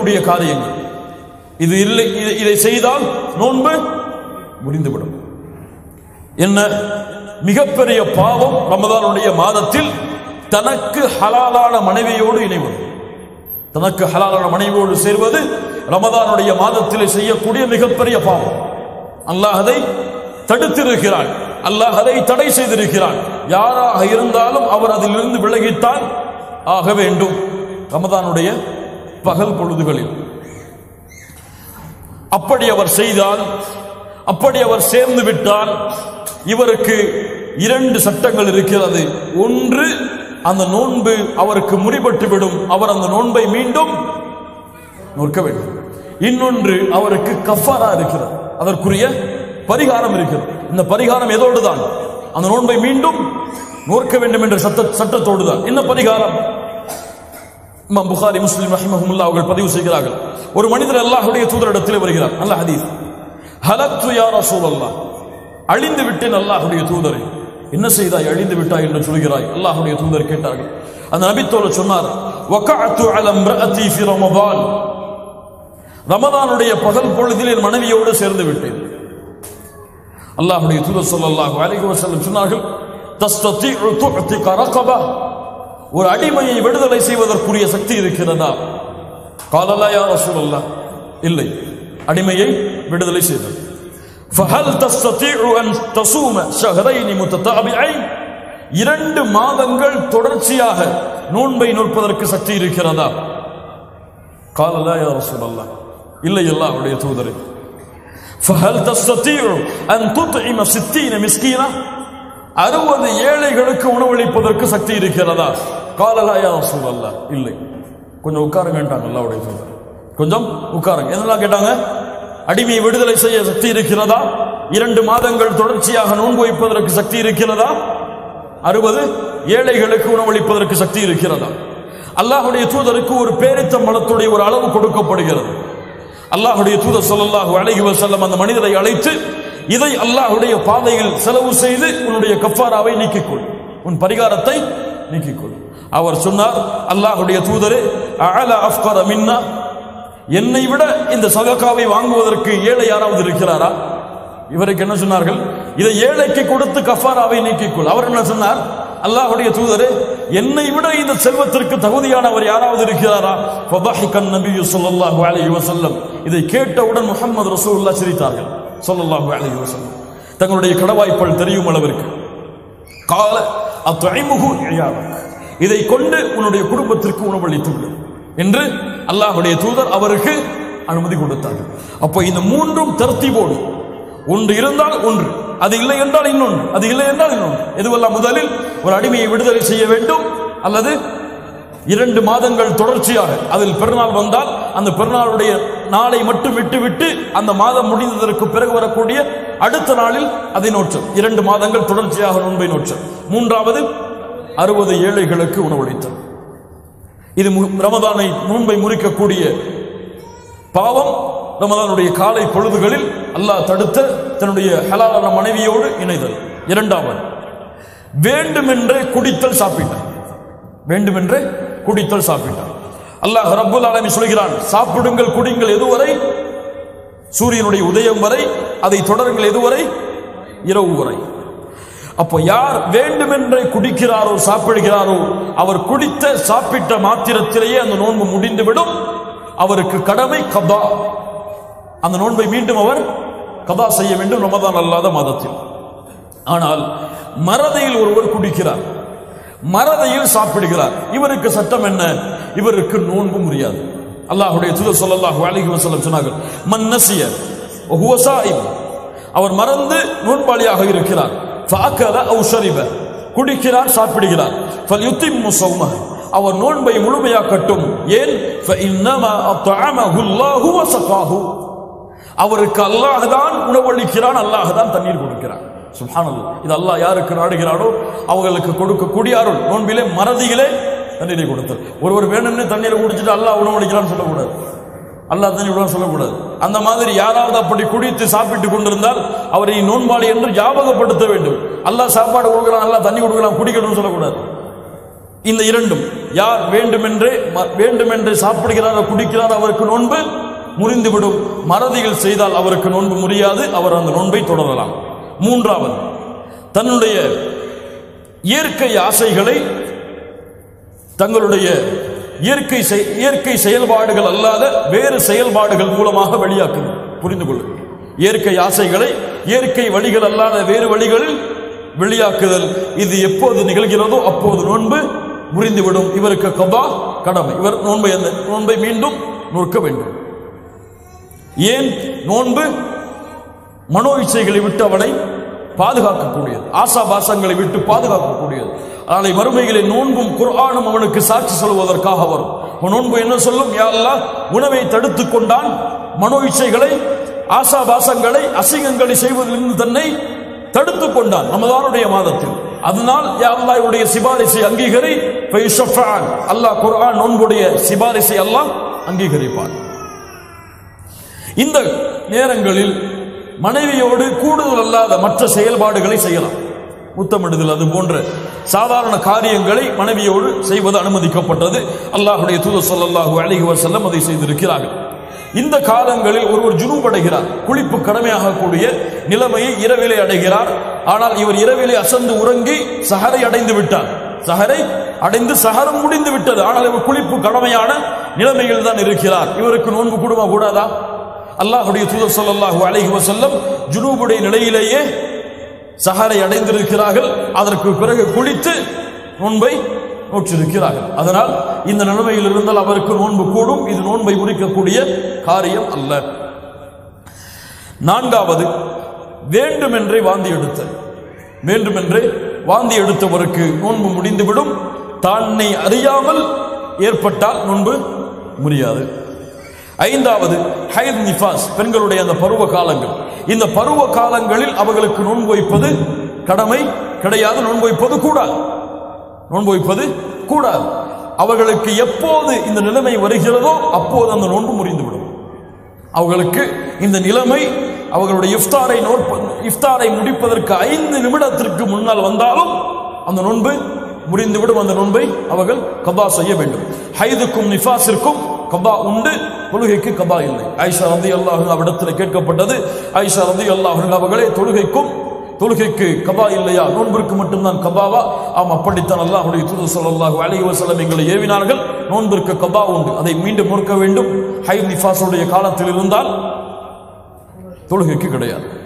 முறிக்கக்கூடிய காரியங்கள் இது இல்லை இதை- இதை செய்தால் நோன்பு முறிந்துவிடும் என்ன மிகப்பெரிய பாவம் ரமதானுடைய மாதத்தில் தனக்கு ஹலாலான மனைவியோடு இணைவது தனக்கு ஹலாலான மனைவியோடு சேர்வது ரமதானுடைய மாதத்திலே செய்யக்கூடிய மிகப்பெரிய பாவம் அல்லாஹ் அதை தடுத்திருக்கிறான் அல்லாஹ் அதை தடை செய்திருக்கிறான் யாராக இருந்தாலும் அவர் அதிலிருந்து விலகித்தான் ஆக வேண்டும் ரமதானுடைய பகல் பொழுதுகளில் அப்படி அவர் செய்தால் அப்படி அவர் சேர்ந்து விட்டால் இவருக்கு இரண்டு சட்டங்கள் இருக்கிறது ஒன்று அந்த நோன்பு அவருக்கு முறிபட்டு விடும் அவர் அந்த நோன்பை மீண்டும் நோக்க வேண்டும் இன்னொன்று அவருக்கு கஃபாரா இருக்கிறது அதற்குரிய பரிகாரம் இருக்கிறது இந்த பரிகாரம் எதோடு தான் அந்த நோன்பை மீண்டும் நோக்க வேண்டும் என்ற சட்ட சட்டத்தோடு தான் என்ன பரிகாரம் இமாம் புகாரி முஸ்லிம் ரஹிமஹுல்லா அவர்கள் பதிவு செய்கிறார்கள் ஒரு மனிதர் அல்லாஹ்வுடைய தூதரிடத்தில் வருகிறார் நல்ல ஹதீஸ் ஹலத்து யா ரசூலல்லாஹ் அழிந்து விட்டேன் அல்லாஹ்வுடைய தூதரை என்ன செய்தாய் அழிந்து விட்டாய் என்று சொல்கிறாய் அல்லாஹ்வுடைய தூதர் கேட்டார்கள் அந்த நபித்தோல சொன்னார் வகஅத்து அல இம்ரஅதி ஃபி ரமதான் ரமதானுடைய பகல் பொழுதில் என் மனைவியோடு சேர்ந்து விட்டேன் அல்லாஹ்வுடைய தூதர் ஸல்லல்லாஹு அலைஹி வஸல்லம் சொன்னார்கள் தஸ்ததீஉ துஅதிக ரகபா ஒரு அடிமையை விடுதலை செய்வதற்குரிய சக்தி இருக்கிறதா காலலா யா ரசூலல்லாஹ் இல்லை அடிமையை விடுதலை செய்தல் فهل تستطيع أن تصوم شهرين متتابعين இரண்டு மாதங்கள் தொடர்ச்சியாக நோன்பை நோற்பதற்கு சக்தி இருக்கிறதா காலலா யா ரசூலல்லாஹ் இல்லை அல்லாஹ்வுடைய தூதரே فهل تستطيع أن تطعم ستين مسكينا அறுபது ஏழைகளுக்கு உணவளிப்பதற்கு சக்தி இருக்கிறதா காலலா யா ரசூலல்லா இல்லை கொஞ்சம் உட்காருங்கன்ட்டாங்க அல்லாவுடைய தூதர் கொஞ்சம் உட்காருங்க என்னெல்லாம் கேட்டாங்க அடிமையை விடுதலை செய்ய சக்தி இருக்கிறதா இரண்டு மாதங்கள் தொடர்ச்சியாக நோன்பு வைப்பதற்கு சக்தி இருக்கிறதா அறுபது ஏழைகளுக்கு உணவளிப்பதற்கு சக்தி இருக்கிறதா அல்லாஹுடைய தூதருக்கு ஒரு பேரித்த மலத்துடைய ஒரு அளவு கொடுக்கப்படுகிறது அல்லாஹுடைய தூதர் ஸல்லல்லாஹு அலைஹி வஸல்லம் அந்த மனிதரை அழைத்து இதை அல்லாஹுடைய பாதையில் செலவு செய்து உன்னுடைய கஃபாராவை நீக்கிக்கொள் உன் பரிகாரத்தை நீக்கிக்கொள் அவர் சொன்னார் அல்லாஹுடைய தூதரே அஅல அஃப்கர மின்னா என்னை விட இந்த சதகாவை வாங்குவதற்கு ஏழை யாராவது இருக்கிறாரா இவருக்கு என்ன சொன்னார்கள் இதை ஏழைக்கு கொடுத்து கஃபாராவை நீக்கிக்கொள் அவர் என்ன சொன்னார் அல்லாஹ்வுடைய தூதரே என்னை விட இந்த செல்வத்திற்கு தகுதியானவர் யாராவது இருக்கிறாரா ஃபதஹிகன் நபியு ஸல்லல்லாஹு அலைஹி வஸல்லம் இதை கேட்டவுடன் முஹம்மது ரசூலுல்லாஹ் சிரித்தார்கள் ஸல்லல்லாஹு அலைஹி வஸல்லம் தங்களுடைய கடவாய்ப்பல் தெரியும் அளவிற்கு கால அத்துஐமுகு இயாலக் இதை கொண்டு உன்னுடைய குடும்பத்திற்கு உணவளித்து விடு என்று அல்லாஹ்வுடைய தூதர் அவருக்கு அனுமதி கொடுத்தார்கள் அப்போ இந்த மூன்றும் தர்த்தீபோடு ஒன்று இருந்தால் ஒன்று அது இல்லை என்றால் இன்னொன்று அது இல்லை என்றால் இன்னொன்று எதுவெல்லாம் முதலில் ஒரு அடிமையை விடுதலை செய்ய வேண்டும் அல்லது இரண்டு மாதங்கள் தொடர்ச்சியாக அதில் பெருநாள் வந்தால் அந்த பெருநாளுடைய நாளை மட்டும் விட்டுவிட்டு அந்த மாதம் முடிந்ததற்கு பிறகு வரக்கூடிய அடுத்த நாளில் அதை நோற்றல் இரண்டு மாதங்கள் தொடர்ச்சியாக நோன்பை நோற்றல் மூன்றாவது அறுபது ஏழைகளுக்கு உணவளித்தல் இது மு- ரமதானை நோன்பை முறிக்கக்கூடிய பாவம் ரமதானுடைய காலை பொழுதுகளில் அல்லாஹ் தடுத்த தன்னுடைய ஹலாலான மனைவியோடு இணைதல் இரண்டாவது வேண்டுமென்றே குடித்தல் சாப்பிட்டார் வேண்டுமென்றே குடித்தல் சாப்பிட்டார் அல்லாஹ் ரப்புல் ஆலமீன் சொல்கிறான் சாப்பிடுங்கள் குடிங்கள் எதுவரை சூரியனுடைய உதயம் வரை அதை தொடருங்கள் எதுவரை இரவு வரை அப்போ யார் வேண்டுமென்றே குடிக்கிறாரோ சாப்பிடுகிறாரோ அவர் குடித்த சாப்பிட்ட மாத்திரத்திலேயே அந்த நோன்பு முடிந்துவிடும் அவருக்கு கடமை கதா அந்த நோன்பை மீண்டும் அவர் கதா செய்ய வேண்டும் ரமதான் அல்லாத மாதத்தில் ஆனால் மறதையில் ஒருவர் குடிக்கிறார் மறதையில் சாப்பிடுகிறார் இவருக்கு சட்டம் என்ன இவருக்கு நோன்பு முடியாது அல்லாஹ்வுடைய தூதர் ஸல்லல்லாஹு அலைஹி வஸல்லம் சொன்னார்கள் மன் நசிய வஹுவ ஸாயிம் அவர் மறந்து நோன்பாளியாக இருக்கிறார் ஃபஅகல அவு ஷரிப குடிக்கிறார் சாப்பிடுகிறார் ஃபல்யுத்திம்மு ஸௌமஹ அவர் நோன்பை முழுமையாக்கட்டும் ஏன் ஃபஇன்னமா அத்அமஹு அல்லாஹு வஸகாஹு அவருக்கு அல்லாஹ் தான் உணவளிக்கிறான் அல்லாஹ் தான் தண்ணீர் கொடுக்கிறான் சுப்ஹானல்லாஹ் இது அல்லாஹ் யாருக்கு நாடுகிறானோ அவங்களுக்கு கொடுக்கக்கூடிய அருள் நோன்பிலே மறதியிலே தண்ணீரை கொடுத்தல் ஒருவர் வேணும்னு தண்ணீரை குடிச்சிட்டு அல்லாஹ் உணவளிக்கிறான்னு சொல்லக்கூடாது அல்லாஹ் தண்ணி விட சொல்லக்கூடாது அந்த மாதிரி யாராவது அப்படி குடித்து சாப்பிட்டு கொண்டிருந்தால் அவரை நோன்பாளி என்று ஞாபகப்படுத்த வேண்டும் அல்லாஹ் சாப்பாடு கொடுக்குறான் அல்லாஹ் தண்ணி கொடுக்குறான் குடிக்கணும்னு சொல்லக்கூடாது இந்த இரண்டும் யார் வேண்டுமென்றே ம- வேண்டுமென்றே சாப்பிடுகிறாரோ குடிக்கிறாரோ அவருக்கு நோன்பு முறிந்துவிடும் மறதியில் செய்தால் அவருக்கு நோன்பு முறியாது அவர் அந்த நோன்பை தொடரலாம் மூன்றாவது தன்னுடைய இயற்கை ஆசைகளை தங்களுடைய இயற்கை செய்- இயற்கை செயல்பாடுகள் அல்லாத வேறு செயல்பாடுகள் மூலமாக வெளியாக்குங்கள் புரிந்து கொள்ளுங்கள் இயற்கை ஆசைகளை இயற்கை வழிகள் அல்லாத வேறு வழிகளில் வெளியாக்குதல் இது எப்போது நிகழ்கிறதோ அப்போது நோன்பு முறிந்துவிடும் இவருக்கு கபா கடமை இவர் நோன்பை அந்த நோன்பை மீண்டும் நோக்க வேண்டும் ஏன் நோன்பு மனோ இச்சைகளை விட்டு அவனை பாதுகாக்கக்கூடியது ஆசாபாசங்களை விட்டு பாதுகாக்கக்கூடியது நாளை மறுமைகளில் நோன்பும் குர்ஆனும் அவனுக்கு சாட்சி சொல்வதற்காக வரும் உன் நோன்பு என்ன சொல்லும் யா அல்லாஹ் உணவை தடுத்துக் கொண்டான் மனோ இச்சைகளை ஆசாபாசங்களை அசிங்கங்களை செய்வதிலிருந்து தன்னை தடுத்துக் கொண்டான் ரமதானுடைய மாதத்தில் அதனால் யா அல்லாஹ் இவருடைய சிபாரிசை அங்கீகரி ஃபயுஷஃபான். அல்லாஹ் குர்ஆன் நோன்புடைய சிபாரிசை அல்லாஹ் அங்கீகரிப்பான் இந்த நேரங்களில் மனைவியோடு கூடுதல் அல்லாத மற்ற செயல்பாடுகளை செய்யலாம் முத்தமிடுதல் அது போன்ற சாதாரண காரியங்களை மனைவியோடு செய்வது அனுமதிக்கப்பட்டது அல்லாஹுடைய தூதர் ஸல்லல்லாஹு அலைஹி வஸல்லம் அதை செய்திருக்கிறார்கள் இந்த காலங்களில் ஒருவர் ஜுனூபடைகிறார் குளிப்பு கடமையாகக்கூடிய நிலைமையை இரவிலே அடைகிறார் ஆனால் இவர் இரவிலே அசந்து உறங்கி சஹரை அடைந்து விட்டார் சஹரை அடைந்து சஹரம் முடிந்து விட்டது ஆனால் இவர் குளிப்பு கடமையான நிலைமையில் தான் இருக்கிறார் இவருக்கு நோன்பு கூடுமா கூடாதா அல்லாஹுடைய தூதர் ஸல்லல்லாஹு அலைஹி வஸல்லம் ஜுனூபுடைய நிலையிலேயே சஹரை அடைந்திருக்கிறார்கள் அதற்கு பிறகு குளித்து நோன்பை நோற்றிருக்கிறார்கள் அதனால் இந்த நிலைமையில் இருந்தால் அவருக்கு நோன்பு கூடும் இது நோன்பை முறிக்கக்கூடிய காரியம் அல்ல நான்காவது வேண்டுமென்றே வாந்தி எடுத்தல் வேண்டுமென்றே வாந்தி எடுத்தவருக்கு நோன்பு முடிந்துவிடும் தன்னை அறியாமல் ஏற்பட்டால் நோன்பு முடியாது ஐந்தாவது ஹைத் நிஃபாஸ் பெண்களுடைய அந்த பருவ காலங்கள் இந்த பருவ காலங்களில் அவர்களுக்கு நோன்பு வைப்பது கடமை கிடையாது நோன்பு வைப்பது கூடாது நோன்பு வைப்பது கூடாது அவர்களுக்கு எப்போது இந்த நிலைமை வருகிறதோ அப்போது அந்த நோன்பு முறிந்துவிடும் அவர்களுக்கு இந்த நிலைமை அவர்களுடைய இஃப்தாரை நோட்ப இஃப்தாரை முடிப்பதற்கு ஐந்து நிமிடத்திற்கு முன்னால் வந்தாலும் அந்த நோன்பு முடிந்துவிடும் அந்த நோன்பை அவர்கள் கபா செய்ய வேண்டும் ஹைதுக்கும் நிஃபாஸிற்கும் கபா உண்டு தொழுகைக்கு கபா இல்லை ஐஷா ரந்தி அல்லாஹ் அவ்விடத்தில் கேட்கப்பட்டது ஐஷா ரந்தி அல்லாஹ் அவர்களே தொழுகைக்கும் தொழுகைக்கு கபா இல்லையா நோன்பிற்கு மட்டும்தான் கபாவா ஆம் அப்படித்தான் அல்லாஹுடைய தூதர் ஸல்லல்லாஹு அலைஹி வஸல்லம் எங்களை ஏவினார்கள் நோன்பிற்கு கபா உண்டு அதை மீண்டும் நோக்க வேண்டும் ஹை நிஃபாஸுடைய காலத்தில் இருந்தால் தொழுகைக்கு கிடையாது